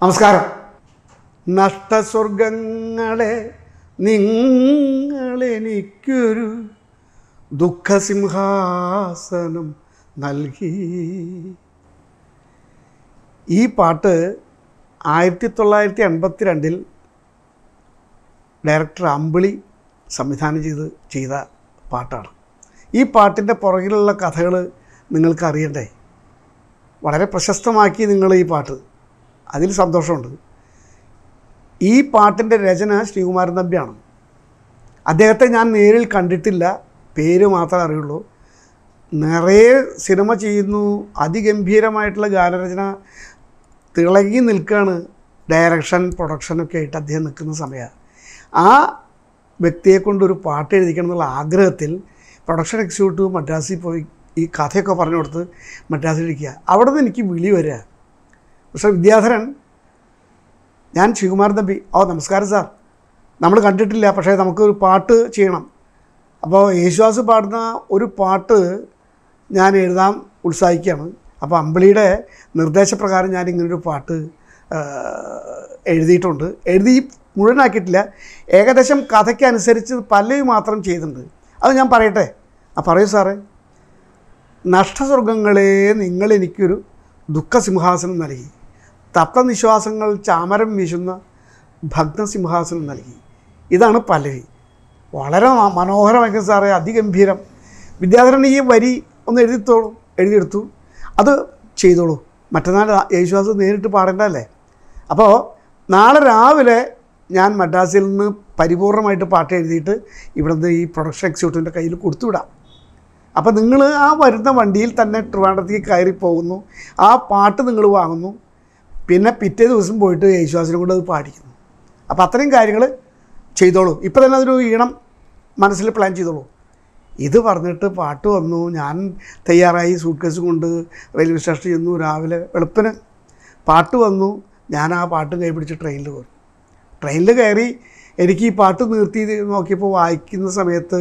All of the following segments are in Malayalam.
നമസ്കാരം നഷ്ടസ്വർഗങ്ങളെ നിങ്ങളെനിക്കൊരു ദുഃഖസിംഹാസനം നൽകി ഈ പാട്ട് ആയിരത്തി തൊള്ളായിരത്തി എൺപത്തി രണ്ടിൽ ഡയറക്ടർ അമ്പിളി സംവിധാനം ചെയ്ത് ചെയ്ത പാട്ടാണ് ഈ പാട്ടിൻ്റെ പുറകിലുള്ള കഥകൾ നിങ്ങൾക്ക് അറിയണ്ടേ വളരെ പ്രശസ്തമാക്കി നിങ്ങൾ ഈ പാട്ട് അതിൽ സന്തോഷമുണ്ട് ഈ പാട്ടിൻ്റെ രചന ശ്രീകുമാരൻ തമ്പിയാണ് അദ്ദേഹത്തെ ഞാൻ നേരിൽ കണ്ടിട്ടില്ല പേര് മാത്രമേ അറിയുള്ളൂ നിറയെ സിനിമ ചെയ്യുന്നു അതിഗംഭീരമായിട്ടുള്ള ഗാനരചന തിളങ്ങി നിൽക്കുകയാണ് ഡയറക്ഷൻ പ്രൊഡക്ഷനൊക്കെ ആയിട്ട് അദ്ദേഹം നിൽക്കുന്ന സമയമാണ് ആ വ്യക്തിയെ കൊണ്ടൊരു പാട്ട് എഴുതിക്കണം എന്നുള്ള ആഗ്രഹത്തിൽ പ്രൊഡക്ഷൻ എക്സിക്യൂട്ടീവ് മദ്രാസിൽ പോയി ഈ കഥയൊക്കെ പറഞ്ഞു കൊടുത്ത് മദ്രാസിൽ ഇരിക്കുക അവിടെ നിന്ന് എനിക്ക് വിളി വരിക പക്ഷേ വിദ്യാധരൻ ഞാൻ ശ്രീകുമാരൻ തമ്പി ഓ നമസ്കാരം സാർ നമ്മൾ കണ്ടിട്ടില്ല പക്ഷേ നമുക്കൊരു പാട്ട് ചെയ്യണം അപ്പോൾ യേശുദാസ് പാടുന്ന ഒരു പാട്ട് ഞാൻ എഴുതാൻ ഉത്സാഹിക്കുകയാണ് അപ്പോൾ അമ്പിളിയുടെ നിർദ്ദേശപ്രകാരം ഞാൻ ഇങ്ങനൊരു പാട്ട് ആ, എഴുതിയിട്ടുണ്ട് എഴുതി മുഴുവനാക്കിയിട്ടില്ല ഏകദേശം കഥയ്ക്കനുസരിച്ച് പല്ലവി മാത്രം ചെയ്തിട്ടുണ്ട് അത് ഞാൻ പറയട്ടെ ആ പറയൂ സാറേ നഷ്ടസ്വർഗങ്ങളെ നിങ്ങൾ എനിക്കൊരു ദുഃഖസിംഹാസനം നൽകി തപ്തനിശ്വാസങ്ങൾ ചാമരം വീശുന്ന ഭഗ്നസിംഹാസനം നൽകി ഇതാണ് പല്ലവി വളരെ മ- മനോഹരമായിരിക്കും സാറേ അതിഗംഭീരം വിദ്യാധരൻ ഈ വരി ഒന്ന് എഴുതിത്തോളൂ എഴുതിയെടുത്തു അത് ചെയ്തോളൂ മറ്റന്നാൾ യേശുദാസ് നേരിട്ട് പാടേണ്ടതല്ലേ അപ്പോൾ നാളെ രാവിലെ ഞാൻ മദ്രാസിൽ നിന്ന് പരിപൂർണമായിട്ട് പാട്ട് എഴുതിയിട്ട് ഇവിടുന്ന് ഈ പ്രൊഡക്ഷൻ എക്സിക്യൂട്ടീവിൻ്റെ കയ്യിൽ കൊടുത്തുവിടാം അപ്പോൾ നിങ്ങൾ ആ വരുന്ന വണ്ടിയിൽ തന്നെ ട്രിവാൻഡ്രത്തേക്ക് കയറി പോകുന്നു ആ പാട്ട് നിങ്ങൾ വാങ്ങുന്നു പിന്നെ പിറ്റേ ദിവസം പോയിട്ട് യേശുദാസിനെ കൊണ്ട് അത് പാടിക്കുന്നു അപ്പോൾ അത്രയും കാര്യങ്ങൾ ചെയ്തോളൂ ഇപ്പോൾ തന്നെ അതൊരു ഈണം മനസ്സിൽ പ്ലാൻ ചെയ്തോളൂ ഇത് പറഞ്ഞിട്ട് പാട്ട് വന്നു ഞാൻ തയ്യാറായി സൂട്ട് കേസ് കൊണ്ട് റെയിൽവേ സ്റ്റേഷനിൽ ചെന്നു രാവിലെ വെളുപ്പിന് പാട്ട് വന്നു ഞാൻ ആ പാട്ടും കൈ പിടിച്ച് ട്രെയിനിൽ പോയി ട്രെയിനിൽ കയറി എനിക്ക് ഈ പാട്ട് നിർത്തി നോക്കിയപ്പോൾ വായിക്കുന്ന സമയത്ത്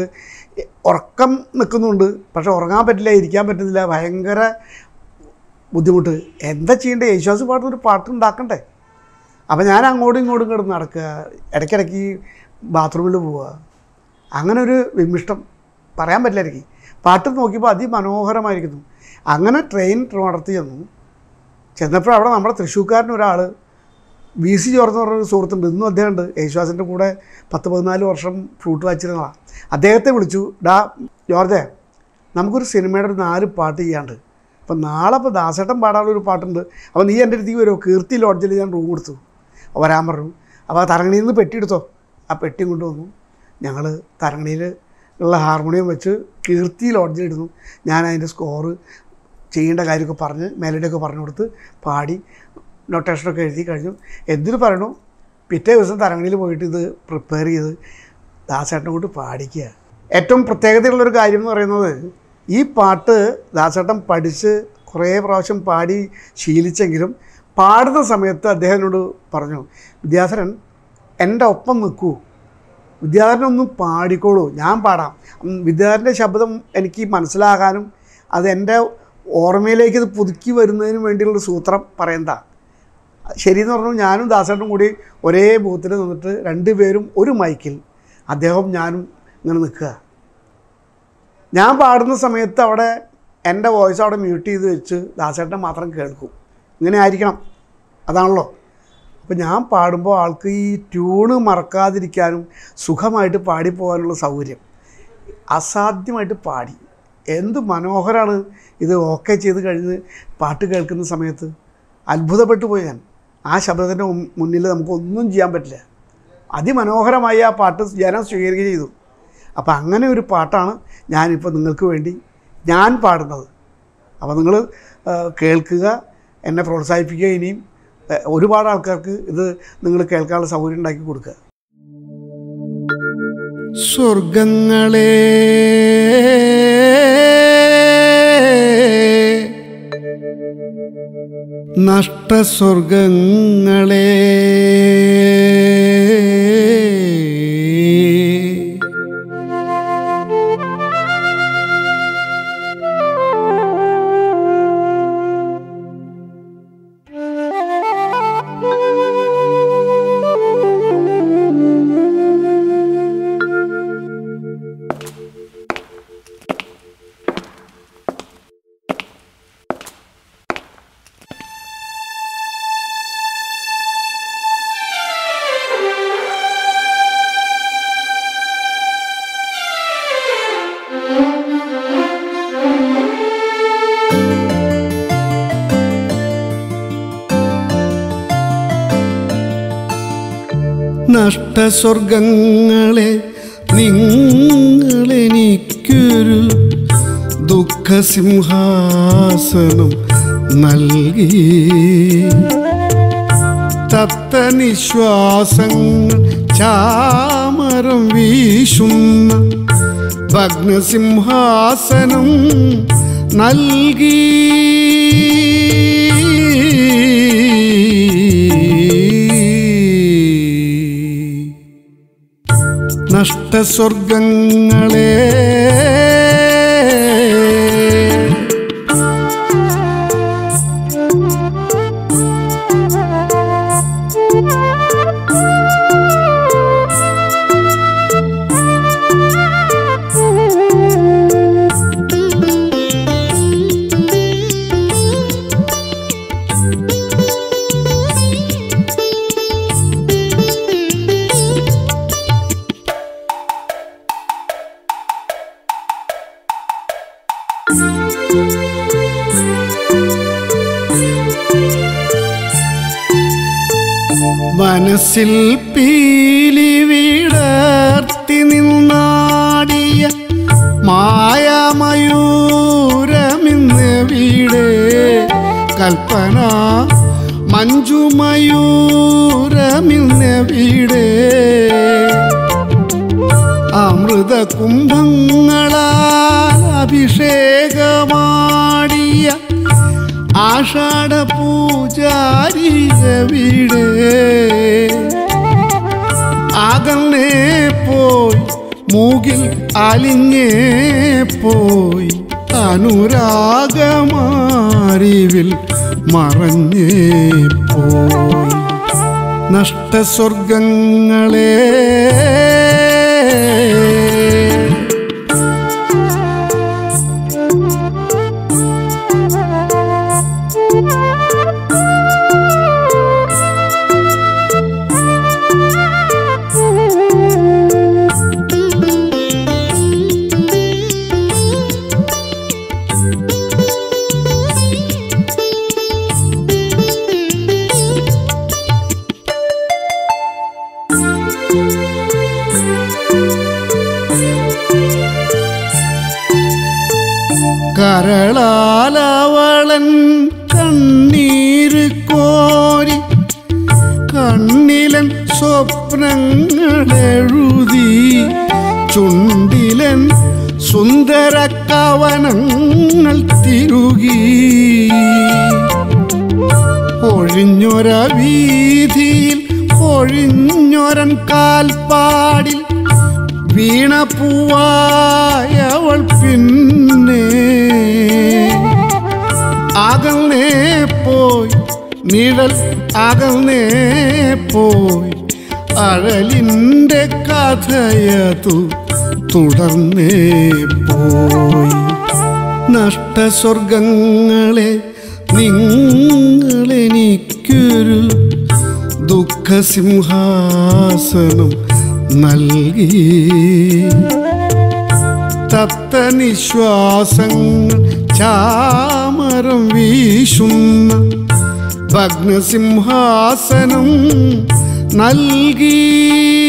ഉറക്കം നിൽക്കുന്നുണ്ട് പക്ഷെ ഉറങ്ങാൻ പറ്റില്ല ഇരിക്കാൻ പറ്റുന്നില്ല ഭയങ്കര ബുദ്ധിമുട്ട് എന്താ ചെയ്യേണ്ടത് യേശുദാസ് പാടുന്ന ഒരു പാട്ട് ഉണ്ടാക്കണ്ടേ അപ്പോൾ ഞാൻ അങ്ങോട്ടും ഇങ്ങോട്ടും കിടന്ന് നടക്കുക ഇടയ്ക്കിടയ്ക്ക് ബാത്റൂമിൽ പോവുക അങ്ങനെ ഒരു വിമിഷ്ടം പറയാൻ പറ്റില്ല എനിക്ക് പാട്ട് നോക്കിയപ്പോൾ അതിമനോഹരമായിരിക്കുന്നു അങ്ങനെ ട്രെയിൻ ട്രിവാൻഡ്രത്ത് ചെന്നു ചെന്നപ്പോൾ അവിടെ നമ്മുടെ തൃശ്ശൂർക്കാരൻ ഒരാൾ വി സി ജോർജ് എന്ന് പറഞ്ഞൊരു സുഹൃത്തുണ്ട് ഇന്നും അദ്ദേഹം ഉണ്ട് യേശുദാസിൻ്റെ കൂടെ പത്ത് പതിനാല് വർഷം ഫ്ലൂട്ട് വായിച്ചിരുന്നതാണ് അദ്ദേഹത്തെ വിളിച്ചു ഡാ ജോർജെ നമുക്കൊരു സിനിമയുടെ ഒരു നാല് പാട്ട് ചെയ്യാണ്ട് അപ്പം നാളെ ഇപ്പോൾ ദാസേട്ടൻ പാടാനുള്ള ഒരു പാട്ടുണ്ട് അപ്പോൾ നീ എൻ്റെ അടുത്തേക്ക് വരുമോ കീർത്തി ലോഡ്ജിൽ ഞാൻ റൂം കൊടുത്തു വരാൻ പറഞ്ഞു അപ്പോൾ ആ തരങ്ങണിയിൽ നിന്ന് പെട്ടി എടുത്തോ ആ പെട്ടി കൊണ്ടുവന്നു ഞങ്ങൾ തരങ്ങണിയിൽ ഉള്ള ഹാർമോണിയം വെച്ച് കീർത്തി ലോഡ്ജിലിരുന്നു ഞാൻ അതിൻ്റെ സ്കോറ് ചെയ്യേണ്ട കാര്യമൊക്കെ പറഞ്ഞ് മെലഡിയൊക്കെ പറഞ്ഞു കൊടുത്ത് പാടി നൊട്ടേഷനൊക്കെ എഴുതി കഴിഞ്ഞു എന്തിനു പറയണു പിറ്റേ ദിവസം തരങ്ങണിയിൽ പോയിട്ട് ഇത് പ്രിപ്പയർ ചെയ്ത് ദാസേട്ടനെ കൊണ്ട് പാടിക്കുക ഏറ്റവും പ്രത്യേകതയുള്ളൊരു കാര്യം എന്ന് പറയുന്നത് ഈ പാട്ട് ദാസേട്ടൻ പഠിച്ച് കുറേ പ്രാവശ്യം പാടി ശീലിച്ചെങ്കിലും പാടുന്ന സമയത്ത് അദ്ദേഹത്തിനോട് പറഞ്ഞു വിദ്യാധരൻ എൻ്റെ ഒപ്പം നിൽക്കൂ വിദ്യാധരനൊന്നും പാടിക്കോളൂ ഞാൻ പാടാം ഉം, വിദ്യാധരൻ്റെ ശബ്ദം എനിക്ക് മനസ്സിലാകാനും അത് എൻ്റെ ഓർമ്മയിലേക്ക് ഇത് പുതുക്കി വരുന്നതിന് വേണ്ടിയുള്ള സൂത്രം പറയണ്ട ശരിയെന്ന് പറഞ്ഞു ഞാനും ദാസേട്ടനും കൂടി ഒരേ ബൂത്തിൽ നിന്നിട്ട് രണ്ടുപേരും ഒരു മൈക്കിൽ അദ്ദേഹം ഞാനും ഇങ്ങനെ നിൽക്കുക ഞാൻ പാടുന്ന സമയത്ത് അവിടെ എൻ്റെ വോയിസ് അവിടെ മ്യൂട്ട് ചെയ്ത് വെച്ച് ദാസേട്ടനെ മാത്രം കേൾക്കും ഇങ്ങനെ ആയിരിക്കണം അതാണല്ലോ അപ്പോൾ ഞാൻ പാടുമ്പോൾ ആൾക്ക് ഈ ട്യൂണ് മറക്കാതിരിക്കാനും സുഖമായിട്ട് പാടിപ്പോകാനുള്ള സൗകര്യം അസാധ്യമായിട്ട് പാടി എന്ത് മനോഹരമാണ് ഇത് ഓക്കെ ചെയ്ത് കഴിഞ്ഞ് പാട്ട് കേൾക്കുന്ന സമയത്ത് അത്ഭുതപ്പെട്ടു പോയി ഞാൻ ആ ശബ്ദത്തിൻ്റെ മുൻ- മുന്നിൽ നമുക്കൊന്നും ചെയ്യാൻ പറ്റില്ല അതിമനോഹരമായി ആ പാട്ട് ജനം സ്വീകരിക്കുകയും ചെയ്തു അപ്പോൾ അങ്ങനെ ഒരു പാട്ടാണ് ഞാനിപ്പോൾ നിങ്ങൾക്ക് വേണ്ടി ഞാൻ പാടുന്നത് അപ്പോൾ നിങ്ങൾ കേൾക്കുക എന്നെ പ്രോത്സാഹിപ്പിക്കുക ഇനിയും ആ, ഒരുപാട് ആൾക്കാർക്ക് ഇത് നിങ്ങൾ കേൾക്കാനുള്ള സൗകര്യം ഉണ്ടാക്കി കൊടുക്കുക സ്വർഗങ്ങളെ നഷ്ടസ്വർഗങ്ങളെ നഷ്ടസ്വർഗങ്ങളെ നിങ്ങളെനിക്കൊരു ദുഃഖസിംഹാസനം നൽകി തപ്തനിശ്വാസങ്ങൾ ചാമരം വീശുന്ന ഭഗ്നസിംഹാസനം നൽകി നഷ്ടസ്വർഗങ്ങളെ മനസ്സിൽ പീലി വിടർത്തി നിന്നാടിയ മായമയൂരമിന്ന് വീട് കൽപ്പന മഞ്ജുമയൂരമിന്ന് വീട് അമൃത കുംഭങ്ങളാൽ അഭിഷേകമാടിയ ആഷാഢ പൂജാരിയ വീട് അകന്നേ പോയി മൂകിൽ അലിഞ്ഞേ പോയി അനുരാഗമാരിവിൽ മറഞ്ഞേ പോയി നഷ്ടസ്വർഗങ്ങളെ കരളാലവളൻ കണ്ണീര് കോരി കണ്ണിലൻ സ്വപ്നങ്ങളെഴുതി ചുണ്ടിലൻ സുന്ദര കവനങ്ങൾ തിരുകി ഒഴിഞ്ഞൊര വീതിയിൽ ഒഴിഞ്ഞൊരൻ കാൽപ്പാടിൽ വീണപ്പൂവായവൾ പിന്നെ അകന്നേ പോയി നിഴൽ അകന്നേ പോയി അഴലിൻ്റെ കഥയതു തുടർന്നേ പോയി നഷ്ടസ്വർഗങ്ങളെ നിങ്ങളെനിക്കൊരു ദുഃഖസിംഹാസനം നൽകി തപ്തനിശ്വാസങ്ങൾ ചാമരം വീശുന്ന ഭഗ്നസിംഹാസനം നൽകി